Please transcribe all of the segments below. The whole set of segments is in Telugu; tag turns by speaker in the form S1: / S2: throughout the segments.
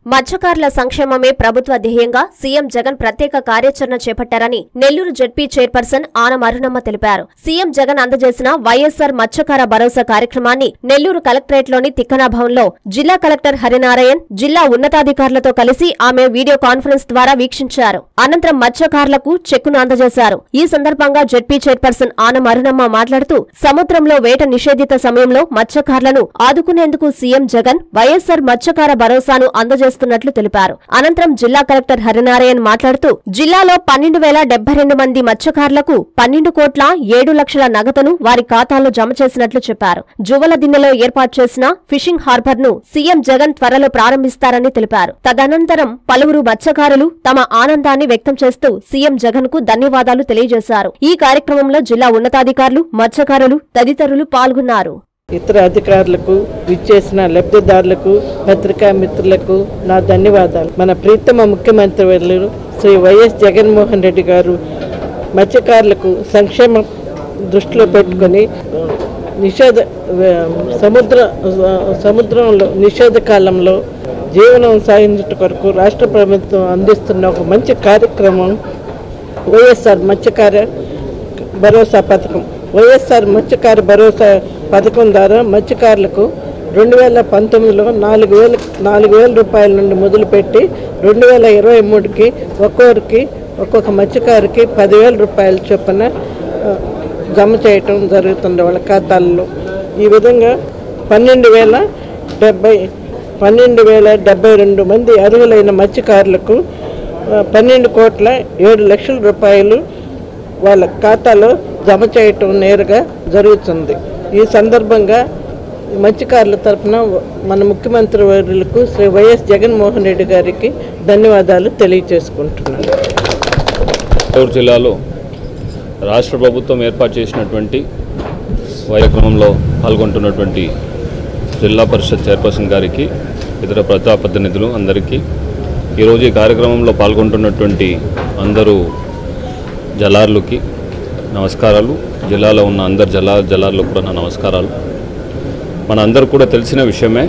S1: మత్స్యకారుల సంక్షేమమే ప్రభుత్వ ధ్యేయంగా సీఎం జగన్ ప్రత్యేక కార్యాచరణ చేపట్టారని నెల్లూరు జడ్పీ చైర్పర్సన్ ఆనం అరుణమ్మ తెలిపారు సీఎం జగన్ అందజేసిన వైఎస్సార్ మత్స్యకార భరోసా కార్యక్రమాన్ని నెల్లూరు కలెక్టరేట్లోని తిక్కనా భవన్లో జిల్లా కలెక్టర్ హరినారాయణ్ జిల్లా ఉన్నతాధికారులతో కలిసి ఆమె వీడియో కాన్ఫరెన్స్ ద్వారా వీక్షించారు అనంతరం మత్స్యకారులకు చెక్కును అందజేశారు ఈ సందర్భంగా జడ్పీ చైర్పర్సన్ ఆనం అరుణమ్మ మాట్లాడుతూ సముద్రంలో వేట నిషేధిత సమయంలో మత్స్యకారులను ఆదుకునేందుకు సీఎం జగన్ వైఎస్సార్ మత్స్యకార భరోసాను అందజేస్తున్నట్లు తెలిపారు అనంతరం జిల్లా కలెక్టర్ హరినారాయణ్ మాట్లాడుతూ జిల్లాలో పన్నెండు వేల డెబ్బై రెండు మంది మత్స్యకారులకు పన్నెండు కోట్ల ఏడు లక్షల నగదును వారి ఖాతాలో జమ చేసినట్లు చెప్పారు జువల దిన్నెలో ఏర్పాటు చేసిన ఫిషింగ్ హార్బర్ ను సీఎం జగన్ త్వరలో ప్రారంభిస్తారని తెలిపారు తదనంతరం పలువురు మత్స్యకారులు తమ ఆనందాన్ని వ్యక్తం చేస్తూ సీఎం జగన్ కు ధన్యవాదాలు తెలియజేశారు ఈ కార్యక్రమంలో జిల్లా ఉన్నతాధికారులు మత్స్యకారులు తదితరులు పాల్గొన్నారు
S2: ఇతర అధికారులకు విచ్చేసిన లబ్ధిదారులకు పత్రికా మిత్రులకు నా ధన్యవాదాలు మన ప్రీతమ ముఖ్యమంత్రి వర్యులు శ్రీ వైఎస్ జగన్మోహన్ రెడ్డి గారు మత్స్యకారులకు సంక్షేమం దృష్టిలో పెట్టుకొని నిషేధ సముద్ర సముద్రంలో నిషేధ కాలంలో జీవనం సాగించట కొరకు రాష్ట్ర ప్రభుత్వం అందిస్తున్న ఒక మంచి కార్యక్రమం వైఎస్ఆర్ మత్స్యకార భరోసా పథకం వైఎస్ఆర్ మత్స్యకార భరోసా పథకం ద్వారా మత్స్యకారులకు రెండు వేల పంతొమ్మిదిలో నాలుగు వేల నాలుగు వేల రూపాయల నుండి మొదలుపెట్టి రెండు వేల ఇరవై మూడుకి ఒక్కొక్కరికి ఒక్కొక్క మత్స్యకారికి పదివేల రూపాయల చొప్పున ఆ, జమ చేయటం జరుగుతుంది వాళ్ళ ఖాతాల్లో ఈ విధంగా పన్నెండు వేల డెబ్బై పన్నెండు వేల డెబ్బై రెండు మంది అర్హులైన మత్స్యకారులకు ఆ, పన్నెండు కోట్ల ఏడు లక్షల రూపాయలు వాళ్ళ ఖాతాలో జమ చేయటం నేరుగా జరుగుతుంది ఈ సందర్భంగా మత్స్యకారుల తరఫున మన ముఖ్యమంత్రి వర్యులకు శ్రీ వైఎస్ జగన్మోహన్ రెడ్డి గారికి ధన్యవాదాలు తెలియజేసుకుంటున్నాను
S3: చిత్తూరు జిల్లాలో రాష్ట్ర ప్రభుత్వం ఏర్పాటు చేసినటువంటి కార్యక్రమంలో పాల్గొంటున్నటువంటి జిల్లా పరిషత్ చైర్పర్సన్ గారికి ఇతర ప్రజాప్రతినిధులు అందరికీ ఈరోజు ఈ కార్యక్రమంలో పాల్గొంటున్నటువంటి అందరూ జలార్లకి నమస్కారాలు జిల్లాలో ఉన్న అందరు జలా జలార్లకు కూడా నా నమస్కారాలు మన అందరూ కూడా తెలిసిన విషయమే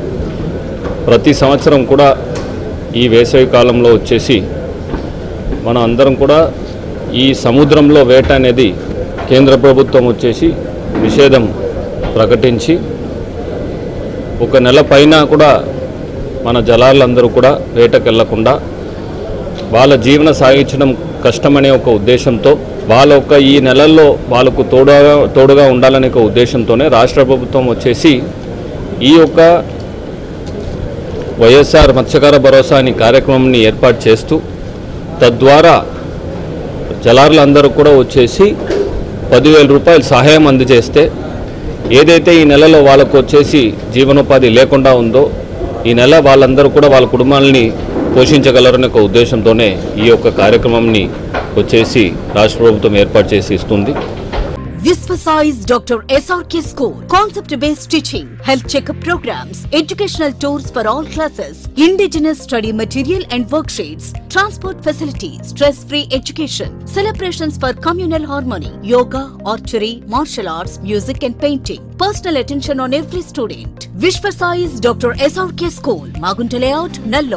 S3: ప్రతి సంవత్సరం కూడా ఈ వేసవి కాలంలో వచ్చేసి మనం అందరం కూడా ఈ సముద్రంలో వేట అనేది కేంద్ర ప్రభుత్వం వచ్చేసి నిషేధం ప్రకటించి ఒక నెల పైన కూడా మన జలాలందరూ కూడా వేటకెళ్లకుండా వాళ్ళ జీవన సాగించడం కష్టమనే ఒక ఉద్దేశంతో వాళ్ళ యొక్క ఈ నెలల్లో వాళ్ళకు తోడుగా తోడుగా ఉండాలనే ఒక ఉద్దేశంతోనే రాష్ట్ర ప్రభుత్వం వచ్చేసి ఈ యొక్క వైఎస్ఆర్ మత్స్యకార భరోసా అనే కార్యక్రమాన్ని ఏర్పాటు చేస్తూ తద్వారా జలారులందరూ కూడా వచ్చేసి పదివేల రూపాయలు సహాయం అందజేస్తే ఏదైతే ఈ నెలలో వాళ్ళకు వచ్చేసి జీవనోపాధి లేకుండా ఉందో ఈ నెల వాళ్ళందరూ కూడా వాళ్ళ కుటుంబాలని పోషించగలరనే ఒక ఉద్దేశంతోనే ఈ యొక్క కార్యక్రమంని వచ్చేసి రాష్ట్ర ప్రభుత్వం ఏర్పాటు చేసి ఇస్తుంది
S4: Visvasize Dr. SRK School. Concept based teaching, health checkup programs, educational tours for all classes, indigenous study material and worksheets, transport facilities, stress free education, celebrations for communal harmony, yoga, archery, martial arts, music and painting. Personal attention on every student. Vishvasize Dr. SRK School, Magunta Layout, Nallo.